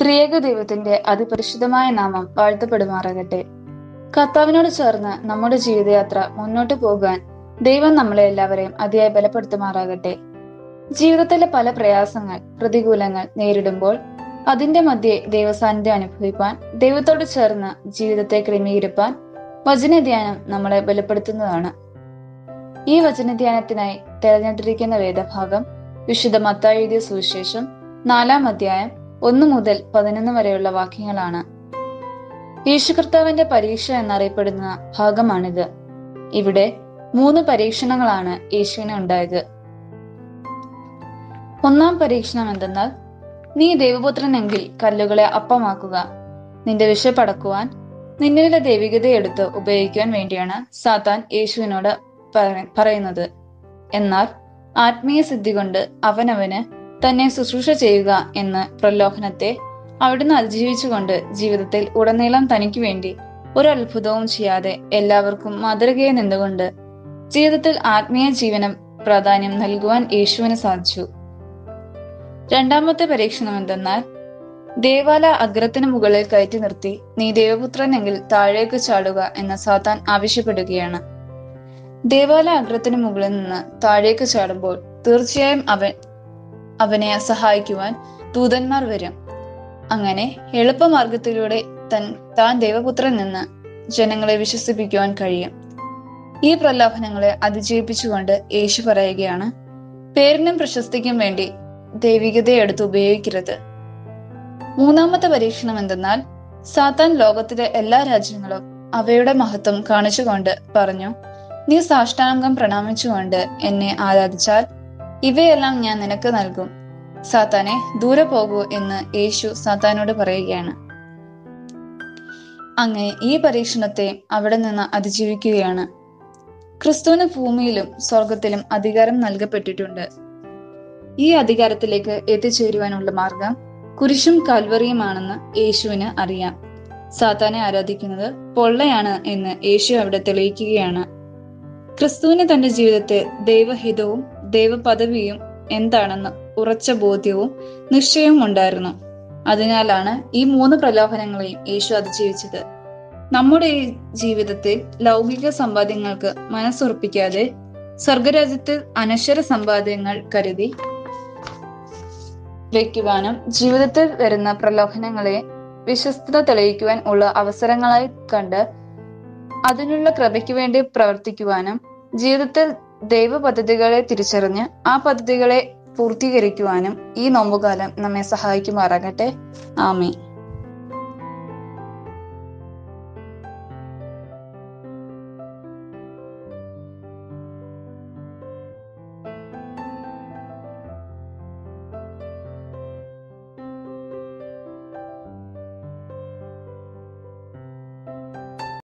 ത്രിയേക ദൈവത്തിന്റെ അതിപരിശുദ്ധമായ നാമം വാഴ്ത്തപ്പെടുമാറാകട്ടെ കർത്താവിനോട് ചേർന്ന് നമ്മുടെ ജീവിതയാത്ര മുന്നോട്ട് പോകാൻ ദൈവം നമ്മളെ എല്ലാവരെയും അതിയായി ബലപ്പെടുത്തുമാറാകട്ടെ ജീവിതത്തിലെ പല പ്രയാസങ്ങൾ പ്രതികൂലങ്ങൾ നേരിടുമ്പോൾ അതിന്റെ മധ്യേ ദൈവസാന്നിധ്യം അനുഭവിപ്പാൻ ദൈവത്തോട് ചേർന്ന് ജീവിതത്തെ ക്രമീകരിപ്പാൻ വചനധ്യാനം നമ്മളെ ബലപ്പെടുത്തുന്നതാണ് ഈ വചനധ്യാനത്തിനായി തെരഞ്ഞെടുത്തിരിക്കുന്ന വേദഭാഗം വിശുദ്ധ മത്തായി എഴുതിയ സുവിശേഷം നാലാം അധ്യായം ഒന്ന് മുതൽ പതിനൊന്ന് വരെയുള്ള വാക്യങ്ങളാണ് യേശു കർത്താവിന്റെ പരീക്ഷ എന്നറിയപ്പെടുന്ന ഭാഗമാണിത് ഇവിടെ മൂന്ന് പരീക്ഷണങ്ങളാണ് യേശുവിന് ഉണ്ടായത് ഒന്നാം പരീക്ഷണം എന്തെന്നാൽ നീ ദൈവപുത്രനെങ്കിൽ കല്ലുകളെ അപ്പമാക്കുക നിന്റെ വിശപ്പടക്കുവാൻ നിന്നിലെ ദൈവികതയെടുത്ത് ഉപയോഗിക്കുവാൻ വേണ്ടിയാണ് സാത്താൻ യേശുവിനോട് പറ- പറയുന്നത് എന്നാൽ ആത്മീയ സിദ്ധി കൊണ്ട് അവനവന് തന്നെ ശുശ്രൂഷ ചെയ്യുക എന്ന പ്രലോഭനത്തെ അവിടുന്ന് അതിജീവിച്ചുകൊണ്ട് ജീവിതത്തിൽ ഉടനീളം തനിക്ക് വേണ്ടി ഒരു അത്ഭുതവും ചെയ്യാതെ എല്ലാവർക്കും മാതൃകയെ നിന്നുകൊണ്ട് ജീവിതത്തിൽ ആത്മീയ ജീവന പ്രാധാന്യം നൽകുവാൻ യേശുവിന് സാധിച്ചു രണ്ടാമത്തെ പരീക്ഷണം എന്തെന്നാൽ ദേവാല അഗ്രത്തിന് മുകളിൽ കയറ്റി നിർത്തി നീ ദേവപുത്രനെങ്കിൽ താഴേക്ക് ചാടുക എന്ന് സാത്താൻ ആവശ്യപ്പെടുകയാണ് ദേവാല അഗ്രത്തിന് മുകളിൽ നിന്ന് താഴേക്ക് ചാടുമ്പോൾ തീർച്ചയായും അവൻ അവനെ സഹായിക്കുവാൻ ദൂതന്മാർ വരും അങ്ങനെ എളുപ്പമാർഗത്തിലൂടെ തൻ താൻ ദേവപുത്രൻ നിന്ന് ജനങ്ങളെ വിശ്വസിപ്പിക്കുവാൻ കഴിയും ഈ പ്രലോഭനങ്ങളെ അതിജീവിപ്പിച്ചുകൊണ്ട് യേശു പറയുകയാണ് പേരിനും പ്രശസ്തിക്കും വേണ്ടി ദൈവികതയെ എടുത്ത് ഉപയോഗിക്കരുത് മൂന്നാമത്തെ പരീക്ഷണം എന്തെന്നാൽ സാത്താൻ ലോകത്തിലെ എല്ലാ രാജ്യങ്ങളും അവയുടെ മഹത്വം കാണിച്ചുകൊണ്ട് പറഞ്ഞു നീ സാഷ്ടാംഗം പ്രണാമിച്ചുകൊണ്ട് എന്നെ ആരാധിച്ചാൽ ഇവയെല്ലാം ഞാൻ നിനക്ക് നൽകും സാത്താനെ ദൂരെ പോകൂ എന്ന് യേശു സാത്താനോട് പറയുകയാണ് അങ്ങനെ ഈ പരീക്ഷണത്തെ അവിടെ നിന്ന് അതിജീവിക്കുകയാണ് ക്രിസ്തുവിന് ഭൂമിയിലും സ്വർഗത്തിലും അധികാരം നൽകപ്പെട്ടിട്ടുണ്ട് ഈ അധികാരത്തിലേക്ക് എത്തിച്ചേരുവാനുള്ള മാർഗം കുരിശും കാൽവറിയുമാണെന്ന് യേശുവിന് അറിയാം സാത്താനെ ആരാധിക്കുന്നത് പൊള്ളയാണ് എന്ന് യേശു അവിടെ തെളിയിക്കുകയാണ് ക്രിസ്തുവിന് തന്റെ ജീവിതത്തെ ദൈവഹിതവും ദൈവപദവിയും എന്താണെന്ന് ഉറച്ച ബോധ്യവും നിശ്ചയവും ഉണ്ടായിരുന്നു അതിനാലാണ് ഈ മൂന്ന് പ്രലോഭനങ്ങളെയും യേശു അതിജീവിച്ചത് നമ്മുടെ ഈ ജീവിതത്തിൽ ലൗകിക സമ്പാദ്യങ്ങൾക്ക് മനസ്സുറപ്പിക്കാതെ സ്വർഗരാജ്യത്തിൽ അനശ്വര സമ്പാദ്യങ്ങൾ കരുതി വെക്കുവാനും ജീവിതത്തിൽ വരുന്ന പ്രലോഭനങ്ങളെ വിശ്വസ്തത തെളിയിക്കുവാൻ ഉള്ള അവസരങ്ങളായി കണ്ട് അതിനുള്ള കൃപയ്ക്ക് വേണ്ടി പ്രവർത്തിക്കുവാനും ജീവിതത്തിൽ ദൈവ പദ്ധതികളെ തിരിച്ചറിഞ്ഞ് ആ പദ്ധതികളെ പൂർത്തീകരിക്കുവാനും ഈ നോമ്പുകാലം നമ്മെ സഹായിക്കുമാറാകട്ടെ ആമേ